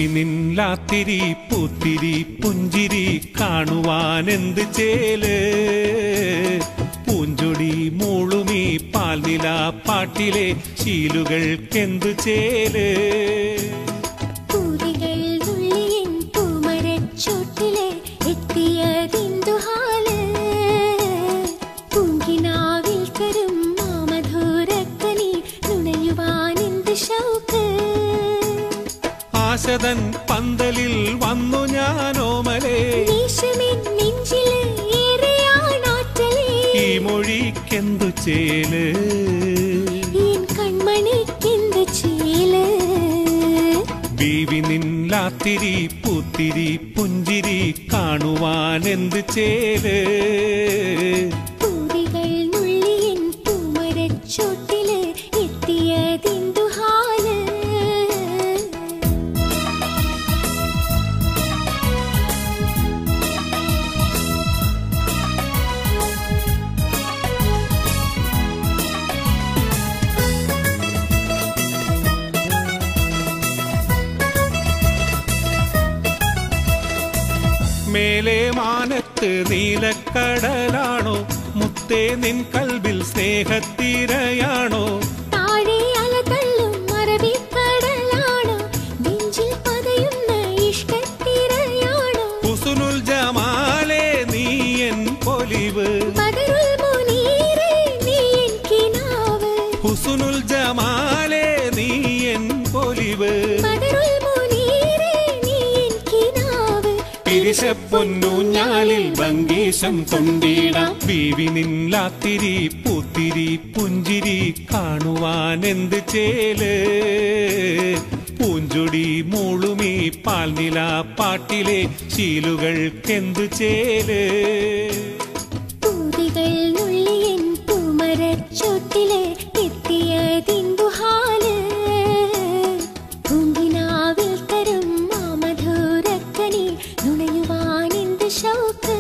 ബീവി നില്ലാത്തിരി പൂത്തിരി പുഞ്ചിരി കാണുവാൻ എന്ത് ചേല് പൂഞ്ചൊടി മൂളുമീ പാൽനില പാട്ടിലെ ശീലുകൾക്കെന്ത് ചേല് പൂരികൾ നുള്ളിയൻ പൂമരച്ചോട്ടിലെ എത്തിയതിന്തുഹാല് പൂങ്കിനാവിൽ കരും മാമധുരക്കനി നുണയുവാനെന്ത് ഷൗക്ക് ആശതൻ പന്തലിൽ വന്നു ഞാനോമലേ ദേശമെൻ നെഞ്ചില് ഏറെയാണാറ്റലേ ഈ മൊഴിക്കെന്തു ചേല് എൻ കൺമണിക്കെന്ത് ചേല് ബീവി നില്ലാത്തിരി പൂത്തിരി പുഞ്ചിരി കാണുവാൻ എന്ത് ചേല് പൂരികൾ നുള്ളിയൻ പൂമരച്ചോട്ടില് എത്തിയതിന്തുഹാല് മേലെ മാനത്ത് നീലക്കടലാണോ മുത്തേ നിൻ കൽവിൽ സ്നേഹത്തിരയാണോ താഴെ അലതള്ളും മറവിക്കടലാണോ നെഞ്ചിൽ പതയുന്ന ഇഷ്ടത്തിരയാണോ കുസുനുൽ ജമാലേ നീ എൻ പൊലിവ് പതരുൾ മുനീറേ നീ എൻ കിനാവ് ഹുസുനുൽ ജമാലേ നീ എൻ പൊലിവ് പതരുൾ മുനീറേ നീ എൻ കിനാവ് പിരിശപ്പൊന്നൂഞ്ഞാലിൽ ഭംഗീശം കൊണ്ടിടാം ബീവി നില്ലാത്തിരി പൂത്തിരി പുഞ്ചിരി കാണുവാൻ എന്ത് ചേല് പൂഞ്ചൊടി മൂളുമീ പാൽനില പാട്ടിലെ ശീലുകൾക്കെന്ത് ചേല് പൂതികൾ നുള്ളിയൻ പൂമരച്ചോട്ടില് എത്തിയതിന്തുഹാല് പൂങ്കിനാവിൽ തരും മാമധുരക്കനി നുണയുവാനെന്ത് ഷൗക്ക്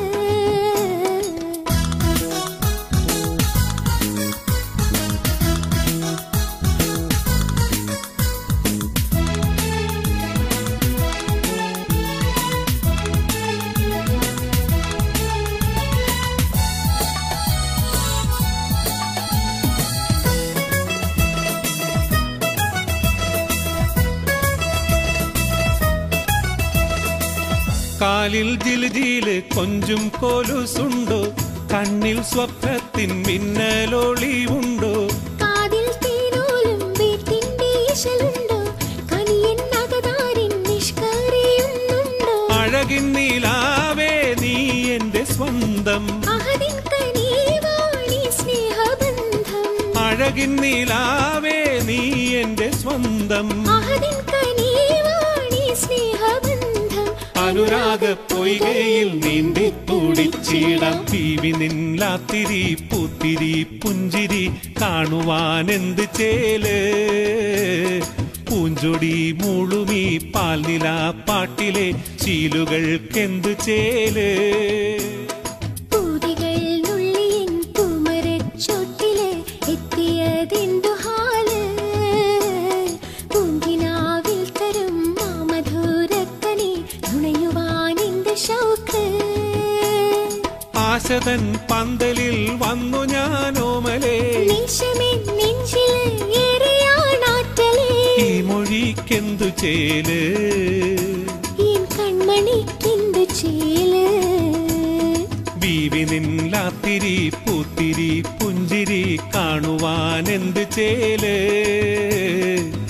കാലിൽ ജിൽജില് കൊഞ്ചും കോലുസുണ്ടോ കണ്ണിൽ സ്വപ്നത്തിൻ മിന്നലൊളിവുണ്ടോ കാതിൽ തേനോലും വീട്ടിന്റെ ഈശലുണ്ടോ കനിയൻ നഗതാരിൻ നിഷ്കറിയുന്നുണ്ടോ അഴകിൻ നീലാവേ നീ എന്റെ സ്വന്തം അഹദിൻ കനീവാണി സ്നേഹബന്ധം അഴകിൻ നീലാവേ നീ എന്റെ സ്വന്തം അഹദിൻ കനീവാണി സ്നേഹബന്ധം അനുരാഗ പൊയ്കയിൽ നീന്തി തുടിച്ചിടാം പീവി നില്ലാത്തിരി പൂത്തിരി പുഞ്ചിരി കാണുവാൻ എന്ത് ചേല് പൂഞ്ചൊടി മൂളുമീ പാൽനില പാട്ടിലെ ശീലുകൾക്കെന്ത് ചേല് പൂതികൾ നുള്ളിയൻ പൂമരച്ചോട്ടില് എത്തിയതെന്തുഹാല് പൂങ്കിനാവിൽ തരും മാമധുരക്കനി നുണയുവാനെന്ത് ഷൗക്ക് ആശതൻ പന്തലിൽ വന്നു ഞാനോമലേ നിമിഷമെൻ നെഞ്ചില് ഏറെയാണാറ്റലേ ഈ മൊഴിക്കെന്തു ചേല് എൻ കൺമണിക്കെന്ത് ചേല് ബീവി നില്ലാത്തിരി പൂത്തിരി പുഞ്ചിരി കാണുവാൻ എന്ത് ചേല്